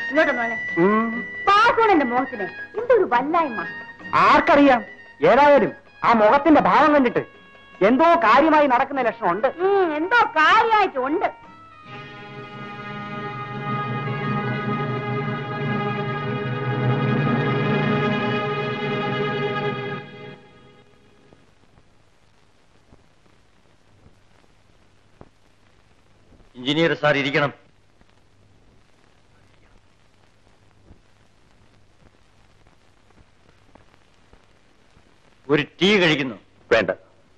ഇങ്ങോട്ട് മോനെ പാകോണന്റെ മുഖത്തിന് എന്തൊരു വല്ലായ്മ ആർക്കറിയാം ഏതായാലും ആ മുഖത്തിന്റെ ഭാവം കണ്ടിട്ട് എന്തോ കാര്യമായി നടക്കുന്ന ലക്ഷണമുണ്ട് ഉം, എന്തോ കാര്യമായിട്ടുണ്ട് എഞ്ചിനീയർ സാർ ഇരിക്കണം ഒരു ടീ കഴിക്കുന്നു വേണ്ട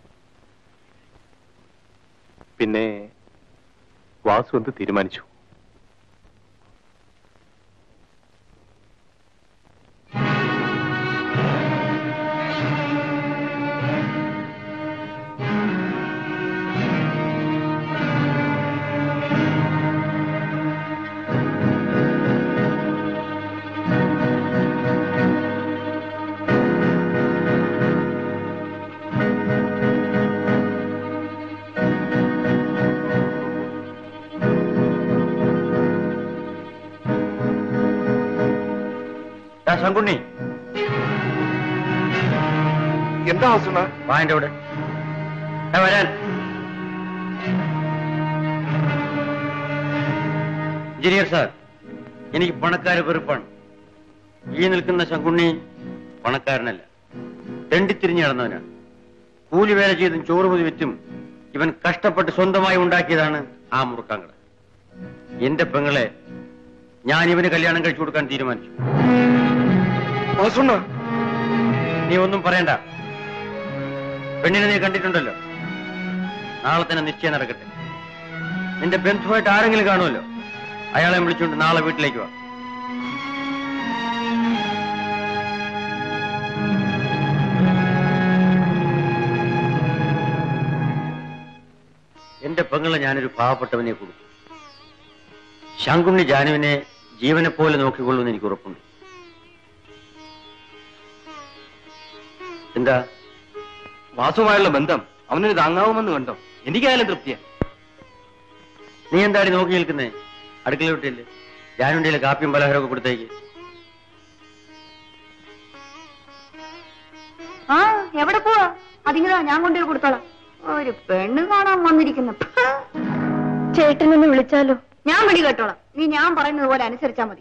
പിന്നെ വാസു എന്ത് തീരുമാനിച്ചു ദാ ശങ്കുണ്ണി എന്താ വാസുണ്ണ വാ എന്റെ അവിടെ ദാ വരാൻ എഞ്ചിനീയർ സാർ എനിക്ക് പണക്കാരെ വെറുപ്പാണ് ഈ നിൽക്കുന്ന ശങ്കുണ്ണി പണക്കാരനല്ല തെണ്ടിത്തിരിഞ്ഞ് നടന്നവനാണ് കൂലി വേല ചെയ്തും ചോറ് മുതി വിറ്റും ഇവൻ കഷ്ടപ്പെട്ട് സ്വന്തമായി ഉണ്ടാക്കിയതാണ് ആ മുറുക്കാങ്കട എന്റെ പെങ്ങളെ ഞാൻ ഇവന് കല്യാണം കഴിച്ചു കൊടുക്കാൻ തീരുമാനിച്ചു വാസുണ്ണ നീ ഒന്നും പറയണ്ട പെണ്ണിനെ നീ കണ്ടിട്ടുണ്ടല്ലോ നാളെ തന്നെ നിശ്ചയം നടക്കട്ടെ നിന്റെ ബന്ധുവായിട്ട് ആരെങ്കിലും കാണുമല്ലോ അയാളെ വിളിച്ചുകൊണ്ട് നാളെ വീട്ടിലേക്ക് വാ എന്റെ പെങ്ങളെ ഞാനൊരു പാവപ്പെട്ടവനെ കൊടുത്തു ശങ്കുണ്ണി ജാനുവിനെ ജീവനെ പോലെ നോക്കിക്കൊള്ളുമെന്ന് എനിക്ക് ഉറപ്പുണ്ട് എന്താ വാസുമായുള്ള ബന്ധം അവനൊരു താങ്ങാവുമെന്ന് കണ്ടോ എനിക്കായാലും തൃപ്തിയാ നീ എന്താടി നോക്കി നിൽക്കുന്നേ അടുക്കള വിട്ടില്ലേ ജാനുണ്ടിയിലെ കാപ്പിയും പലഹാരമൊക്കെ കൊടുത്തേക്ക് ആ എവിടെ പോവാ അതിങ്ങതാ ഞാൻ കൊണ്ടുപോയി കൊടുത്തോളാം ഒരു പെണ്ണ് കാണാൻ വന്നിരിക്കുന്നു ചേട്ടനൊന്ന് വിളിച്ചാലോ ഞാൻ വിളി കേട്ടോളാം നീ ഞാൻ പറയുന്നത് പോലെ അനുസരിച്ചാ മതി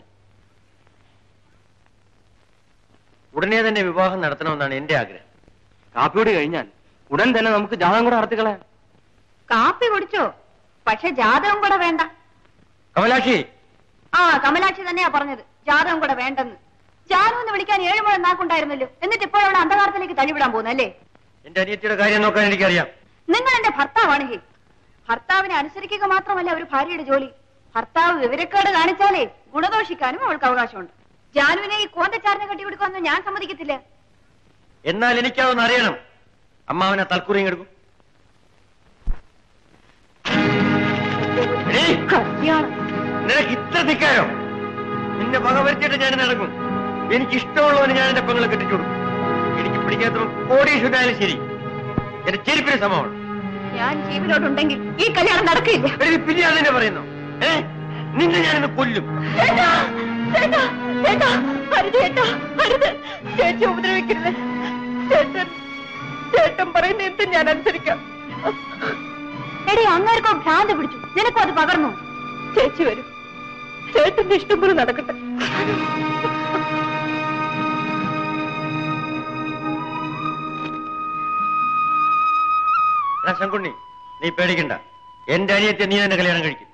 ഉടനെ തന്നെ വിവാഹം നടത്തണമെന്നാണ് എന്റെ ആഗ്രഹം കാപ്പിയോട് കഴിഞ്ഞാൽ ഉടൻ തന്നെ നമുക്ക് ജാതകം കൂടെ നടത്തിക്കളയാം കാപ്പി കുടിച്ചോ പക്ഷെ ജാതകം കൂടെ വേണ്ട കമലാക്ഷി ആ കമലാക്ഷി തന്നെയാ പറഞ്ഞത് ജാതകം കൂടെ വേണ്ടെന്ന് ജാനു എന്ന് വിളിക്കാൻ ഏഴ് മുഴം നാക്കുണ്ടായിരുന്നല്ലോ എന്നിട്ട് ഇപ്പോഴവിടെ അന്ധകാരത്തിലേക്ക് തള്ളിവിടാൻ പോകുന്നല്ലേ എന്റെ അനിയത്തിയുടെ കാര്യം നോക്കാൻ എനിക്കറിയാം നിങ്ങൾ എന്റെ ഭർത്താവാണെങ്കിൽ ഭർത്താവിനെ അനുസരിക്കുക മാത്രമല്ല ഒരു ഭാര്യയുടെ ജോലി ഭർത്താവ് വിവരക്കേട് കാണിച്ചാലേ ഗുണദോഷിക്കാനും അവൾക്ക് അവകാശമുണ്ട് ജാനുവിനെ ഈ കോന്തച്ചാറിനെ കെട്ടിക്കൊടുക്കുമെന്ന് ഞാൻ സമ്മതിക്കത്തില്ല എന്നാൽ എനിക്കതൊന്ന് അറിയണം അമ്മാവനെ തൽക്കുറിയും എടുക്കും എടീ, കല്യാണം നിനക്ക് ഇത്ര ധിക്കാരോ നിന്നെ വക വരുത്തിയിട്ട് ഞാൻ നടക്കും എനിക്ക് ഇഷ്ടമുള്ളവന് ഞാൻ എന്റെ പെങ്ങളെ കെട്ടിച്ചു കൊടുക്കും എനിക്ക് പിടിക്കാത്തവൻ കോടീശ്വരനായാലും ശരി എന്റെ ചെരുപ്പിന് സമമാണ് ഞാൻ ജീവനോടുണ്ടെങ്കിൽ ഈ കല്യാണം നടക്കില്ല എടി, പിന്നെ അതിനെ പറയുന്നു ഏ നിന്നെ ഞാനിന്ന് കൊല്ലും ചേട്ടാ, ചേട്ടാ, ചേട്ടാ, അരുത് ചേട്ടാ, അരുത്. ചേച്ചി ഉപദ്രവിക്കരുത് ചേട്ടൻ ചേട്ടൻ പറയുന്ന എന്തും ഞാൻ അനുസരിക്കാം എടി അങ്ങേർക്കോ ഭ്രാന്ത് പിടിച്ചു നിനക്കോ അത് പകർന്നു ചേച്ചി വരും ചേട്ടന്റെ ഇഷ്ടം പോലെ നടക്കട്ടെ എടാ ശങ്കുണ്ണി നീ പേടിക്കണ്ട എന്റെ അനിയത്തെ നീ തന്നെ കല്യാണം കഴിക്കും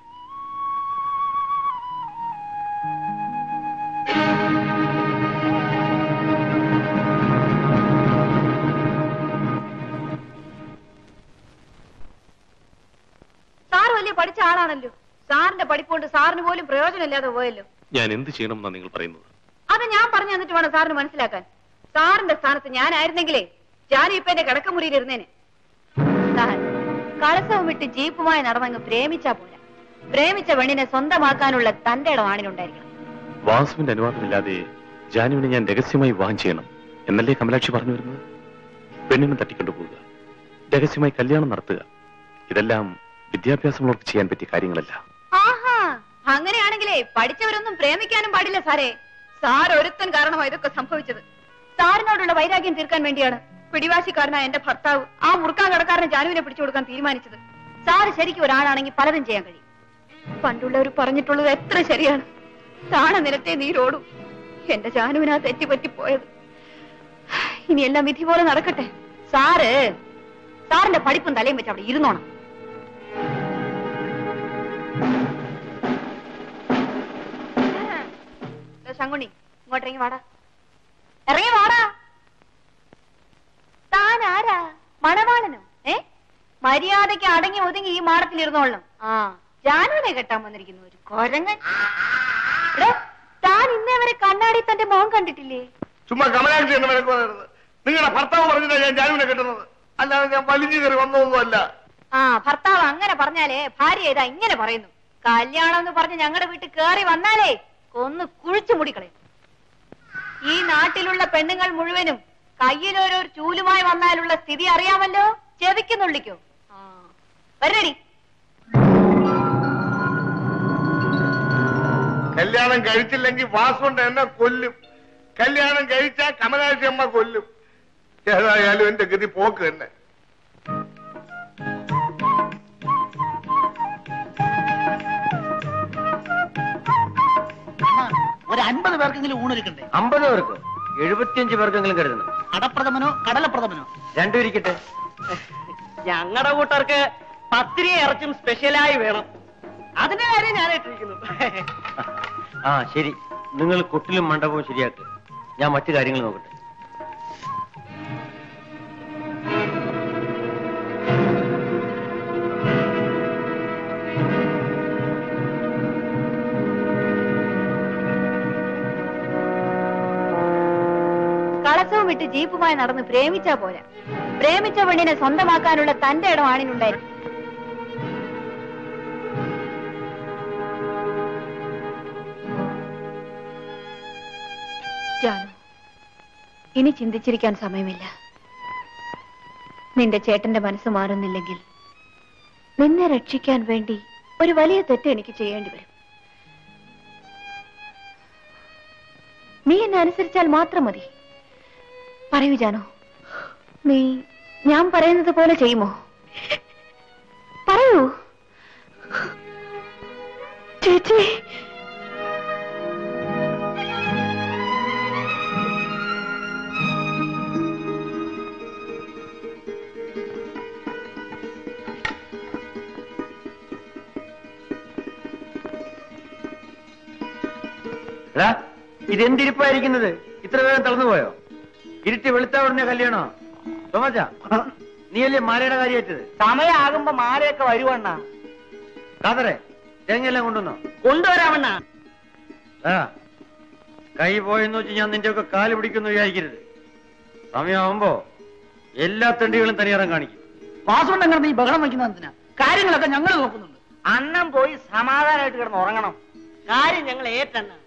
സാറ് വലിയ പഠിച്ച ആളാണല്ലോ സാറിന്റെ പഠിപ്പുകൊണ്ട് സാറിന് പോലും പ്രയോജനമില്ലാതെ പോയല്ലോ ഞാൻ എന്ത് ചെയ്യണമെന്നാണ് നിങ്ങൾ പറയുന്നത് അത് ഞാൻ പറഞ്ഞു തന്നിട്ട് വേണം സാറിന് മനസ്സിലാക്കാൻ സാറിന്റെ സ്ഥാനത്ത് ഞാനായിരുന്നെങ്കിലേ ജാനി ഇപ്പൊ എന്റെ കിടക്കമുറിയിൽ ഇരുന്നേനെ സാർ കളസവും വിട്ട് ജീപ്പുമായി നടന്നങ്ങ് പ്രേമിച്ചാ പോരാ പ്രേമിച്ച പെണ്ണിനെ സ്വന്തമാക്കാനുള്ള തന്റെ ഇടം ആണിനുണ്ടായിരിക്കണം വാസുവിന്റെ അനുവാദമില്ലാതെ ജാനുവിനെ ഞാൻ രഹസ്യമായി വിവാഹം ചെയ്യണം എന്നല്ലേ കമലാക്ഷി പറഞ്ഞു വരുന്നത് പെണ്ണിനെ തട്ടിക്കൊണ്ടുപോവുക രഹസ്യമായി കല്യാണം നടത്തുക ഇതെല്ലാം വിദ്യാഭ്യാസമുള്ളവർക്ക് ചെയ്യാൻ പറ്റിയ കാര്യങ്ങളല്ല ആഹാ അങ്ങനെയാണെങ്കിലേ പഠിച്ചവരൊന്നും പ്രേമിക്കാനും പാടില്ല സാറേ സാർ ഒരുത്തൻ കാരണമാണ് ഇതൊക്കെ സംഭവിച്ചത് സാറിനോടുള്ള വൈരാഗ്യം തീർക്കാൻ വേണ്ടിയാണ് പിടിവാശിക്കാരനായ എന്റെ ഭർത്താവ് ആ മുറുക്കാൻ കടക്കാരനെ ജാനുവിനെ പിടിച്ചു കൊടുക്കാൻ തീരുമാനിച്ചത് സാറ് ശരിക്കും ഒരാളാണെങ്കിൽ പലതും ചെയ്യാൻ കഴിയും പണ്ടുള്ളവർ പറഞ്ഞിട്ടുള്ളത് എത്ര ശരിയാണ് താണ നിലത്തെ നീരോടും എന്റെ ജാനുവിനാ തെറ്റുപറ്റിപ്പോയത് ഇനി എല്ലാം വിധി പോലെ നടക്കട്ടെ സാറ് സാറിന്റെ പഠിപ്പും തലയും വെച്ച് അവിടെ ഇരുന്നോണം ദേ ശങ്കുണ്ണി ഇങ്ങോട്ട് ഇറങ്ങി വാടാ ഇറങ്ങി വാടാ താൻ ആരാ മണവാളനോ ഏ മര്യാദയ്ക്ക് അടങ്ങി ഒതുങ്ങി ഈ മാടത്തിൽ ഇരുന്നോളണം ആ ജാനുവിനെ കെട്ടാൻ വന്നിരിക്കുന്നു ഒരു കൊരങ്ങൻ എടോ, താൻ ഇന്നേ വരെ കണ്ണാടി തന്റെ മോൻ കണ്ടിട്ടില്ലേ ചുമ്മാ കമലാക്ഷി എന്നെ വിലക്ക് പറയരുത് നിങ്ങളുടെ ഭർത്താവ് പറഞ്ഞിട്ടാ ഞാൻ ജാനുവിനെ കിട്ടുന്നത് അല്ലാതെ ഞാൻ വലിഞ്ഞു കയറി വന്നതൊന്നുമല്ല ആ ഭർത്താവ് അങ്ങനെ പറഞ്ഞാലേ ഭാര്യ ഇതാ ഇങ്ങനെ പറയുന്നു കല്യാണം എന്ന് പറഞ്ഞ് ഞങ്ങളുടെ വീട്ടിൽ കേറി വന്നാലേ ഒന്ന് കുഴിച്ചു മുടിക്കളയും ഈ നാട്ടിലുള്ള പെണ്ണുങ്ങൾ മുഴുവനും കയ്യിലൊരു ചൂലുമായി വന്നാലുള്ള സ്ഥിതി അറിയാമല്ലോ ചെവിക്കുന്നുള്ളിക്കോ ആ വരടി കല്യാണം കഴിച്ചില്ലെങ്കിൽ വാസുകൊണ്ട് എന്നെ കൊല്ലും കല്യാണം കഴിച്ചാൽ കമലാക്ഷി അമ്മ കൊല്ലും ഏതായാലും എന്റെ ഗതി പോക്ക് തന്നെ ഒരു അൻപത് പേർക്കെങ്കിലും ഊണൊരുക്കണ്ടേ അമ്പത് പേർക്ക് എഴുപത്തിയഞ്ച് പേർക്കെങ്കിലും കരുതണം അടപ്രഥമനോ കടലപ്രഥമനോ രണ്ടും ഇരിക്കട്ടെ ഞങ്ങളുടെ കൂട്ടർക്ക് പത്തിരി ഇറച്ചും സ്പെഷ്യലായി വേണം അതിന്റെ കാര്യം ഞാൻ ഇട്ടിരിക്കുന്നു ആ ശരി നിങ്ങൾ കൊട്ടിലും മണ്ഡപവും ശരിയാക്ക് ഞാൻ മറ്റു കാര്യങ്ങൾ നോക്കട്ടെ കളസവും വിട്ട് ജീപ്പുമായി നടന്ന് പ്രേമിച്ചാ പോരാ പ്രേമിച്ച പെണ്ണിനെ സ്വന്തമാക്കാനുള്ള തന്റെ ഇടം ആണിനുണ്ടായിരുന്നു ജാനു ഇനി ചിന്തിച്ചിരിക്കാൻ സമയമില്ല നിന്റെ ചേട്ടന്റെ മനസ്സ് മാറുന്നില്ലെങ്കിൽ നിന്നെ രക്ഷിക്കാൻ വേണ്ടി ഒരു വലിയ തെറ്റ് എനിക്ക് ചെയ്യേണ്ടി വരും നീ എന്നെ അനുസരിച്ചാൽ മാത്രം മതി പറയൂ ജാനോ നീ ഞാൻ പറയുന്നത് പോലെ ചെയ്യുമോ പറയൂ ചേച്ചി എടാ ഇതെന്തിരിപ്പായിരിക്കുന്നത് ഇത്ര വേഗം തളർന്നു പോയോ ഇരുട്ടി വെളുത്ത ഉടനെ കല്യാണോ തോമച്ച നീയല്ലേ മാലയുടെ കാര്യമായിട്ടത് സമയാകുമ്പോ മാലയൊക്കെ വരുവണ്ണ കാതറെ തേങ്ങയെല്ലാം കൊണ്ടുവന്നോ കൊണ്ടുവരാമണ്ണ ആ കൈ പോയെന്ന് വെച്ച് ഞാൻ നിന്റെ ഒക്കെ കാല് പിടിക്കുന്നു വിചാരിക്കരുത് സമയമാവുമ്പോ എല്ലാ തെണ്ടികളും തനിയറം കാണിക്കും വാസുണ്ട് അങ്ങനെ ഈ ബഹളം വയ്ക്കുന്ന എന്തിനാ കാര്യങ്ങളൊക്കെ ഞങ്ങൾ നോക്കുന്നുണ്ട് അന്നം പോയി സമാധാനമായിട്ട് കിടന്ന് ഉറങ്ങണം കാര്യം ഞങ്ങൾ ഏറ്റെണ്ണ